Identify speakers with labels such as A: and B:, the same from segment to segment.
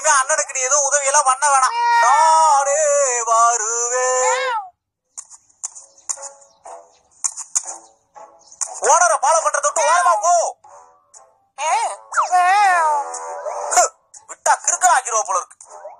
A: இனிமே அண்ணனுக்கு நீ எதுவும் உதவி எல்லாம் பண்ண வேணாம் நானே வருவேன் ஓனரை ஃபாலோ பண்றத விட்டு ஓரமா போ ஹு, விட்டா கிறுக்க ஆக்கிருவா போல இருக்கு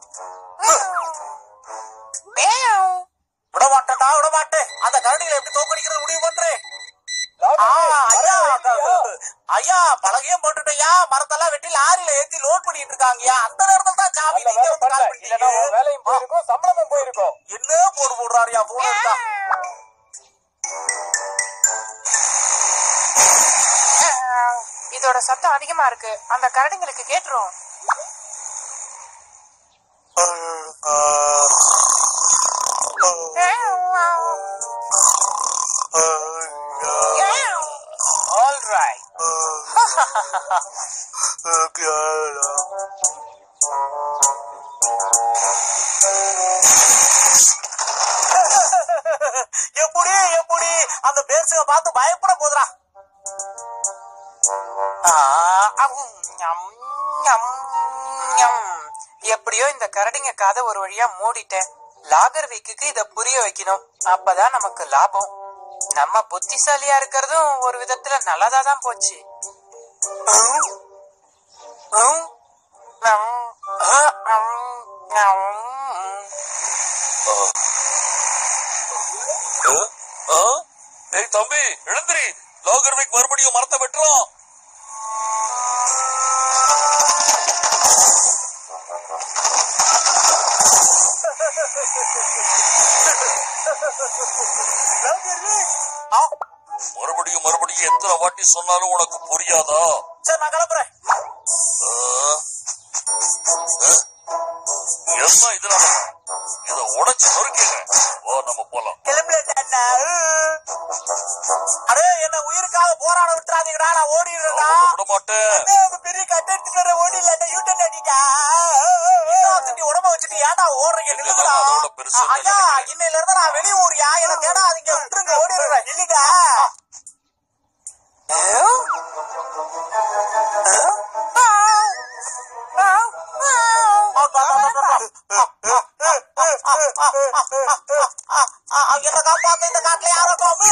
A: விட மாட்டேன்டா விட மாட்டேன் அந்த கரடியில எப்படி தோக்கடிக்கிறது முடிவு பண்றேன் ஆ, ஐயா ஐயா பலகையும் போட்டுட்டேயா மரத்தெல்லாம் வெட்டி லாரியில ஏத்தி லோட் பண்ணிட்டு இருக்காங்கயா அந்த நேரத்துல தான் சாமி
B: அந்த
A: நீங்க
B: வேலை
A: வந்து
B: பண்ணல.
A: கால்
B: இல்லைன்னா உன்
A: பண்ணீங்க.
B: வேலையும் போயிருக்கும் சம்பளமும் போயிருக்கும்
A: என்ன போடு போடுறாருயா போன இருந்தா
C: இதோட சத்தம் அதிகமா இருக்கு அந்த கரடிங்களுக்கு கேட்டுரும்
B: ஆல் ரைட்
A: எப்படி எப்படி அந்த பேசுக பார்த்து பயப்பட போதுடா
C: ஆ, அம், ஞம், ஞம், ஞம். எப்படியோ இந்த கரடிங்க காதை ஒரு வழியா மூடிட்டேன் லாகர் வீக்குக்கு இத புரிய வைக்கணும் அப்பதான் நமக்கு லாபம் நம்ம புத்திசாலியா இருக்கிறதும் ஒரு விதத்துல நல்லதா தான் போச்சு ம், ம், ஞம், ஆ, ம், ஞம்.
D: ஏய் தம்பி எழுந்திரி லாகர்விக் மறுபடியும் மரத்தை வெட்டுறோம்
A: ஆ,
D: மறுபடியும் மறுபடியும் எத்தனை வாட்டி சொன்னாலும் உனக்கு புரியாதா
A: சரி நான் கிளம்புறேன்
D: ஆ? ஆ? என்ன இதனால இத உடைச்சு நொறுக்கிடுங்க ஓ நம்ம போலாம்
A: கிளம்புறேன் அடே என்ன உயிருக்காக போராட விட்டுறாதீங்கடா நான் ஓடிடுறேன்டா
D: விட மாட்டேன்
A: அடே, உங்க பெரிய கட்டை எடுத்துட்டு வர ஓடிடலாட்ட யூட்டன் அடிட்டா நீ உடம்ப வச்சுட்டு ஏன்டா ஓடுறீங்க நில்லுங்கடா
D: அதோட பெருசு
A: அ- ஐயா இன்னையில இருந்து நான் வெளிய ஊரியா என்ன தேடாதீங்க விட்டுருங்க ஓடிடுறேன் நில்லுடா என்ன காப்பாத்து இந்த காட்டுல யாரோ காமி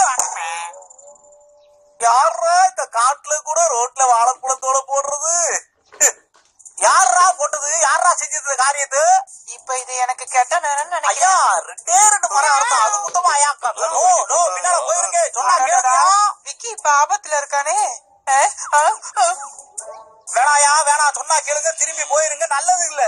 A: யாரா இந்த காட்டுல கூட ரோட்ல வாழைப்பழத்தோட போடுறது யாரா போட்டது யாரா செஞ்சது இந்த காரியத்தை
C: இப்ப இது எனக்கு கெட்ட நேரம்
A: ஐயா
C: நினைக்கிறேன்
A: ரெண்டே ரெண்டு மரம் அறுத்தா அது மொத்தமா ஐயா நோ நோ பின்னால போயிருங்க சொன்னா கேளுங்க
C: விக்கி இப்ப ஆபத்துல இருக்கானே அஹ், அஹ், அஹ்.
A: வேணாயா வேணாம் சொன்னா கேளுங்க திரும்பி போயிருங்க நல்லது இல்ல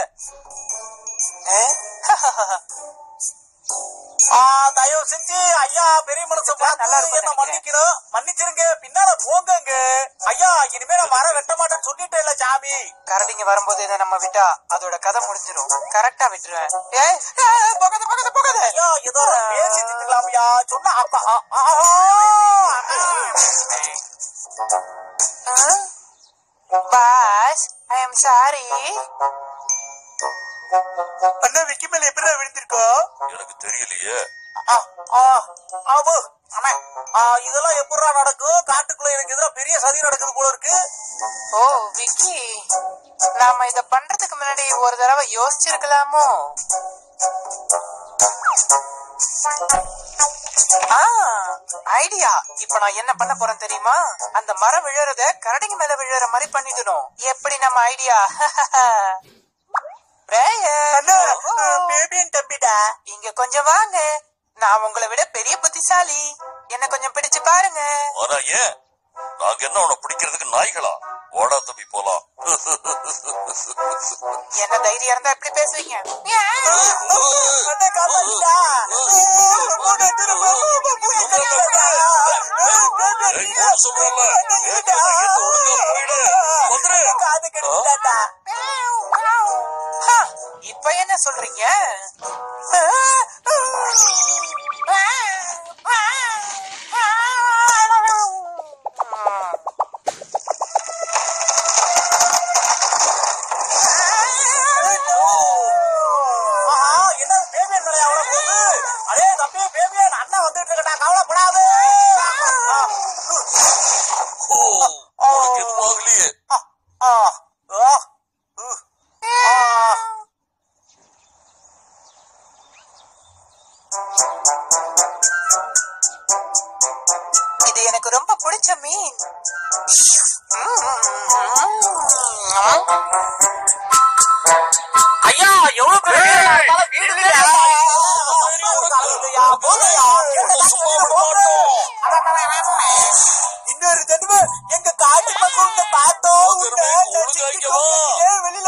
A: ஆ, தயவு செஞ்சு ஐயா பெரிய மனசு பார்த்து
C: நல்லா இருக்கும்
A: என்ன
C: நினைக்கிறேன்.
A: மன்னிக்கணும் மன்னிச்சிருங்க பின்னால போங்கங்க ஐயா இனிமே நான் மரம் வெட்ட மாட்டேன்னு சொல்லிட்டே இல்ல சாமி
C: கரடிங்க வரும்போது இதை நம்ம விட்டா அதோட கதை முடிஞ்சிரும் கரெக்டா விட்டுருவேன் ஏய், ஏய், போகாத போகாத போகாத
A: ஐயா ஏதோ பேசி திட்டுக்கலாம்யா சொன்னா அப்பா ஆ, ஆ, ஆ, ஆ.
C: பாஸ் ஐ எம் சாரி
A: அண்ணா விக்கி மேல எப்படி விழுந்திருக்கோ
D: எனக்கு தெரியலையே
A: ஆ, ஆ, ஆவு. அண்ணே, ஆ, இதெல்லாம் எப்படா நடக்கும் காட்டுக்குள்ள எனக்கு எதிராக பெரிய சதி நடக்குது போல இருக்கு
C: ஓ விக்கி நாம இத பண்றதுக்கு முன்னாடி ஒரு தடவை யோசிச்சிருக்கலாமோ ஆ ஐடியா இப்ப நான் என்ன பண்ண போறேன் தெரியுமா அந்த மரம் விழுறத கரடிங்க மேல விழுற மாதிரி பண்ணிடணும் எப்படி நம்ம ஐடியா
A: பேபின்னு தம்பிடா
C: இங்க கொஞ்சம் வாங்க நான் உங்களை விட பெரிய புத்திசாலி என்ன கொஞ்சம் பிடிச்சு பாருங்க
D: ஆனா ஏன் நாங்க என்ன உன்னை பிடிக்கிறதுக்கு நாய்களா ஓடா தம்பி போலாம்
C: என்ன தைரியம் இருந்தா எப்படி பேசுவீங்க
A: அண்ணே, காப்பாத்துடா. அண்ணே, திரும்ப, போய் கடிக்காதடா.
D: ஏய், ஓட சொல்றேன்ல. ஏய், என்ன ஒழுங்கா போயிடு. வந்துரு.
A: காது கடிச்சிட்டாடா.
C: ஹா, இப்ப என்ன சொல்றீங்க
A: ஆஹா, என்ன பேபியன் மேல எவ்வளவு போகுது? அடே, தம்பி, பேபியன், அண்ணன் வந்துட்டு இருக்கடா, கவலைப்படாத. ஆ,
D: ஓ, உனக்கு எதுவும் ஆகலையே
A: ஆ, ஆ, ஆ, உ, ஆ,
C: மீன்
A: ஐயா எவ்வளவு பெரிய வீடு இருந்தாலும் வீடு இல்லையா? ஐயா, போங்கய்யா. இன்னொரு தடவை எங்க காட்டு பக்கம் உன்னை பார்த்தோம் உன்னை நான் சிக்கிக்கொண்டே வெளியில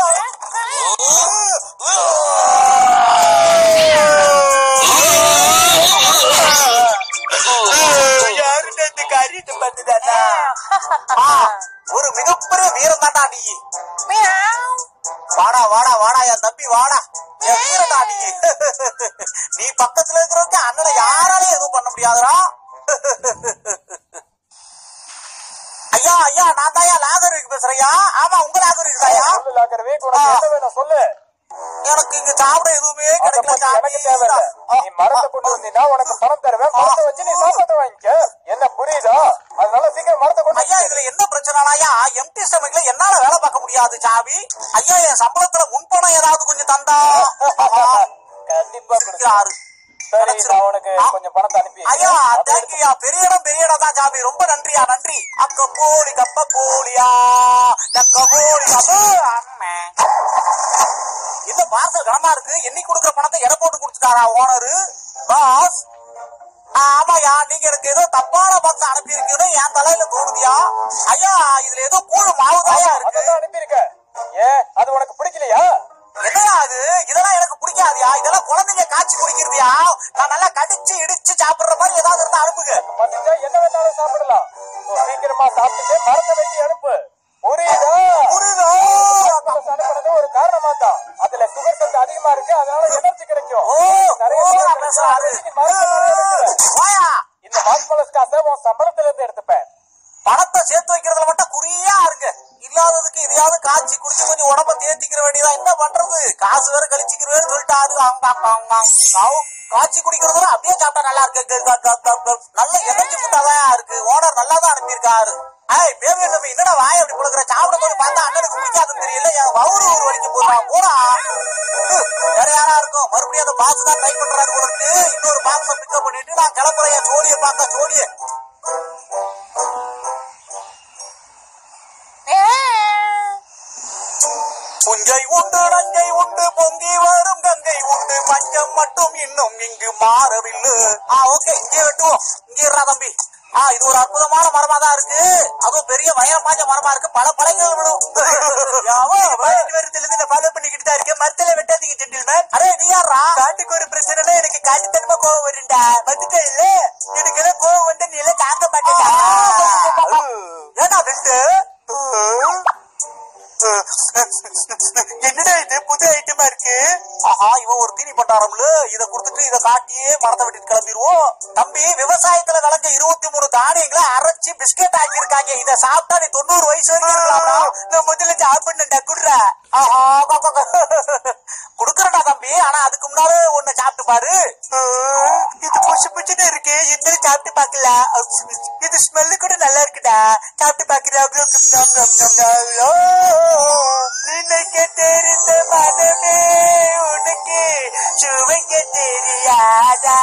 A: யாரு இந்த காரியத்தை பார்த்துதானா ஒரு மிகப்பெரிய வீரம் தாண்டா நீ வாடா வாடா வாடா என் தம்பி வாடா என் வீரடா நீ நீ பக்கத்துல இருக்கிறவங்க அண்ணனை யாராலையும் எதுவும் பண்ண முடியாதுடா ஐயா ஐயா நான் தாயா லாகருக்கு பேசுறையா ஆமா உங்க லாகருக்கு தாயா
B: சொல்லு லாக்கர் வீக் உனக்கு என்ன வேணும் சொல்லு
A: எனக்கு இங்க சாப்பிட எதுவுமே
B: அத
A: கிடைக்கல
B: பத்தி எனக்கு
A: சாமி.
B: தேவையில்ல நீ மரத்தை கொண்டு வந்தீங்கன்னா உனக்கு பணம் தருவேன் மரத்தை வச்சு நீ சாப்பாட்டை வாங்கிக்க என்ன புரியுதா அதனால சீக்கிரம் மரத்தை கொண்டு
A: ஐயா இதுல என்ன பிரச்சனைனாயா எம்டி ஸ்டமக்ல என்னால வேலை பார்க்க முடியாது சாமி ஐயா என் சம்பளத்துல முன்பணம் ஏதாவது கொஞ்சம் தந்தா
B: கண்டிப்பா கொடுக்குறேன்
A: இருக்கிறாரு
B: சரி நான் உனக்கு கொஞ்சம் பணத்தை அனுப்பி
A: ஐயா
B: வைக்கிறேன். அதை
A: தேங்க்யூயா பெரிய இடம் பெரிய இடம் தான் சாமி ரொம்ப நன்றியா நன்றி அக்க போலி கப்ப போலியா தக்க போலி கப்ப இந்த பார்சல் கனமா இருக்கு என்னைக்கு கொடுக்குற பணத்தை எடை போட்டு கொடுத்துட்டாரா ஓனரு பாஸ் ஆமாயா நீங்க எனக்கு ஏதோ தப்பான பாக்ஸ் அனுப்பி இருக்கீங்கன்னு என் தலையில தோணுதியா ஐயா இதுல ஏதோ கூழு மாவு தாயா இருக்கு
B: அதான் அனுப்பியிருக்க ஏன் அது உனக்கு பிடிக்கலையா
A: என்னடா அது இதெல்லாம் எனக்கு பிடிக்காதியா இதெல்லாம் குழந்தைங்க காய்ச்சி குடிக்கிறதுயா நான் நல்லா கடிச்சு இடிச்சு சாப்பிடுற மாதிரி ஏதாவது இருந்தா அனுப்புங்க
B: வந்துச்சா என்ன வேணாலும் சாப்பிடலாம் So, சீக்கிரமா சாப்பிட்டுட்டு மரத்தை வெட்டி அனுப்பு புரியுதா
A: புரியுதா?
B: Plus அனுப்புறது ஒரு காரணமா தான் அதுல சுகர் சத்து அதிகமா இருக்கு அதனால எனர்ஜி கிடைக்கும்
A: ஓ,
B: நிறைய
A: ஓ,
B: சுகர்
A: பேசுறாரு.
B: கிடைக்கும். நீ மரத்தை நிறைய வெட்டு.
A: போயா
B: இந்த மாஸ்பலஸ் காசை உன் சம்பளத்துல இருந்து எடுத்துப்பேன்
A: பணத்தை சேர்த்து வைக்கிறதுல மட்டும் குறியா இருங்க இல்லாததுக்கு இதையாவது காய்ச்சி குடிச்சு கொஞ்சம் உடம்ப தேத்திக்கிற வேண்டியதா என்ன பண்றது காசு வேற கழிச்சுக்கிறவேன்னு சொல்லிட்டாரு அங்க, அங்க, அங்க, அங்க. அவ், காய்ச்சி குடிக்கிறது கூட அப்படியே சாப்பிட்டா நல்லா இருக்கு க, க, க, க, க. நல்ல எனர்ஜி ஃபுட்டாதான் இருக்கு ஓனர் நல்லா தான் அனுப்பியிருக்காரு ஏய் பேபி தம்பி என்னடா வாய் அப்படி கொடுக்குற சாப்பிட போது பார்த்தா அண்ணனுக்கு பிடிக்காதுன்னு தெரியல என் வவுறு ஒரு வரைக்கும் போறா போடா வேற யாரா இருக்கும் மறுபடியும் அந்த பாக்ஸ் தான் ட்ரை பண்றாரு போல இருக்கு இன்னொரு பாக்ஸ பிக்கப் பண்ணிட்டு நான் கிளம்புறேன் என் ஜோடியை பார்க்க ஜோடியை புஞ்சை உண்டு நஞ்சை உண்டு பொங்கி வரும் கங்கை உண்டு பஞ்சம் மட்டும் இன்னும் இங்கு மாறவில்லை ஆ ஓகே இங்கே வெட்டுவோம் இங்கே இருடா தம்பி ஆ இது ஒரு அற்புதமான மரமா தான் இருக்கு அதுவும் பெரிய வயல பாஞ்ச மரமா இருக்கு பல பழங்கள் விடும் வருத்துல இருந்து நான் ஃபாலோ பண்ணிக்கிட்டு தான் இருக்கேன் மரத்துல வெட்டாதீங்க ஜென்டில்மேன் அரே நீ யாரா காட்டுக்கு ஒரு பிரச்சனை எனக்கு காட்டுத்தனமா கோவம் வருண்டா வந்துட்டே இல்ல எனக்கு எல்லாம் கோவம் வந்து நீ எல்லாம் தாங்க மாட்டேடா ஏன்னா ரெண்டு என்னடா இது புது ஐட்டமா இருக்கு ஆஹா இவன் ஒரு தீனி பண்டாரம்ல இத கொடுத்துட்டு இத காட்டியே மரத்தை விட்டுட்டு கிளம்பிடுவோம் தம்பி விவசாயத்துல விளைஞ்ச இருபத்தி மூணு தானியங்களை அரைச்சு பிஸ்கெட் ஆக்கி இருக்காங்க இத சாப்பிட்டா நீ தொண்ணூறு வயசு வரைக்கும் இருக்கலாம்டா. நான் முதல்ல சாப்பிடுறேன்டா குடுற ஆஹா கொ- கொ- கொ- குடுக்கறேன்டா தம்பி ஆனா அதுக்கு முன்னால ஒண்ணு சாப்பிட்டு பாரு இது புஷு புஷுன்னு இருக்கு என்ன சாப்பிட்டு பாக்கல இது ஸ்மெல்லு கூட நல்லா இருக்குடா சாப்பிட்டு பாக்குறா நினைக்க தெரிந்த மனமே உனக்கு சுவைக்க தெரியாதா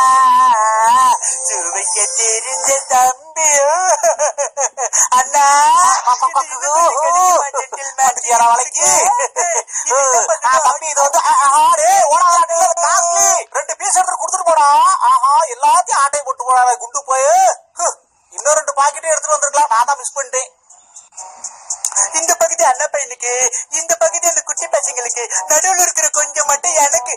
A: சுவைக்க தெரிந்த தம்பி அண்ணா பாத்தியாடா வளைக்கு ஆ, தம்பி இது வந்து ஆ, ஆ, டேய், ஓடாதடா, டேய், அது costly. ரெண்டு பீஸ் எடுத்து கொடுத்துட்டு போடா ஆஹா எல்லாத்தையும் ஆட்டை போட்டு போடா குண்டு போய் ஹ், இன்னும் ரெண்டு பாக்கெட்டும் எடுத்துட்டு வந்திருக்கலாம் நான் தான் மிஸ் பண்ணிட்டேன் இந்த பகுதி அண்ணா பையனுக்கு இந்த பகுதி அந்த குட்டி பசங்களுக்கு நடுவுல இருக்கிற கொஞ்சம் மட்டும் எனக்கு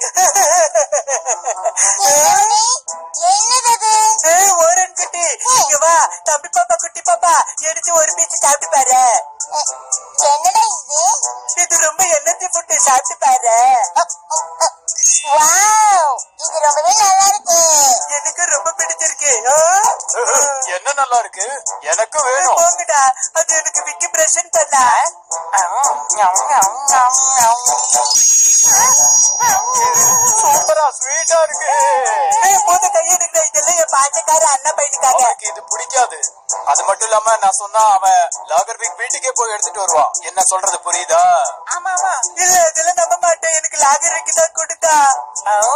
A: ஏய், ஓரன் குட்டி இங்க வா தம்பி பாப்பா குட்டி பாப்பா எடுத்து ஒரு பீச்சு சாப்பிட்டு பாரு
E: என்னடா இது
A: இது ரொம்ப எனர்ஜி ஃபுட்டு சாப்பிட்டு பாரு
E: வாவ் இது ரொம்பவே நல்லா இருக்கு
A: எனக்கு ரொம்ப பிடிச்சிருக்கு ஆ?
B: என்ன நல்லா இருக்கு எனக்கும்
A: ஏய்,
B: வேணும்
A: போங்கடா அது எனக்கு விக்கி பிரசன்ட் பண்ண
B: சூப்பரா ஸ்வீட்டா இருக்கு
A: போத கையெடுக்கிற இதெல்லாம் என் பாஞ்சக்கார அண்ணன் பையனுக்காக
B: அவனுக்கு இது பிடிக்காது அது மட்டும் இல்லாம நான் சொன்னா அவன் லாகர் வீக் வீட்டுக்கே போய் எடுத்துட்டு வருவான் என்ன சொல்றது புரியுதா
A: ஆமா ஆமா இல்ல இதெல்லாம் நம்ப மாட்டேன் எனக்கு லாகருக்கு தான் கொடுத்தா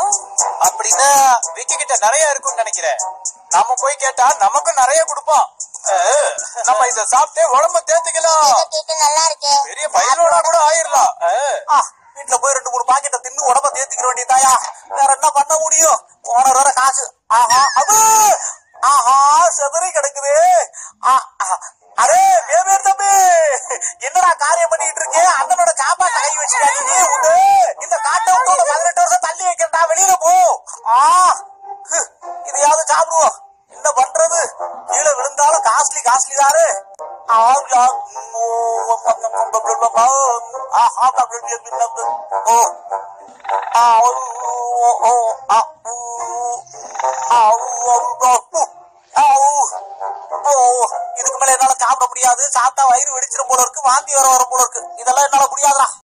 B: அப்படின்னா விக்கி கிட்ட நிறைய இருக்கும்னு நினைக்கிறேன் நாம போய் கேட்டா நமக்கும் நிறைய கொடுப்பான் அஹ், நம்ம இத சாப்பிட்டே உடம்ப தேத்திக்கலாம்
E: இதை கேட்டு நல்லா இருக்கே
B: பெரிய பயிரோட கூட ஆயிரலாம் அஹ்,
A: ஆ, வீட்டுல போய் ரெண்டு மூணு பாக்கெட்டை தின்னு உடம்ப தேத்திக்க வேண்டியதாயா வேற என்ன பண்ண முடியும் ஓனர் வர காசு ஆஹா அது ஆஹா செதறி கிடக்குது ஆ, ஆ, அரே வேவேர் தம்பி என்னடா காரியம் பண்ணிட்டு இருக்கே அண்ணனோட சாப்பா கை வச்சுட்டாங்க நீ உண்டு இந்த காட்டை விட்டு ஒரு பதினெட்டு வருஷம் தள்ளி வைக்கிறா வெளியில போ ஆ ஹு, இதையாவது சாப்பிடுவோம் என்ன பண்றது கீழே விழுந்தாலும் காஸ்ட்லி காஸ்ட்லி தானே ஆங்களா ஓ இதுக்கு மேல என்னால சாப்பிட முடியாது சாப்பிட்டா வயிறு வெடிச்சிரும் போல இருக்கு வாந்தி வர வர போல இருக்கு இதெல்லாம் என்னால முடியாதுடா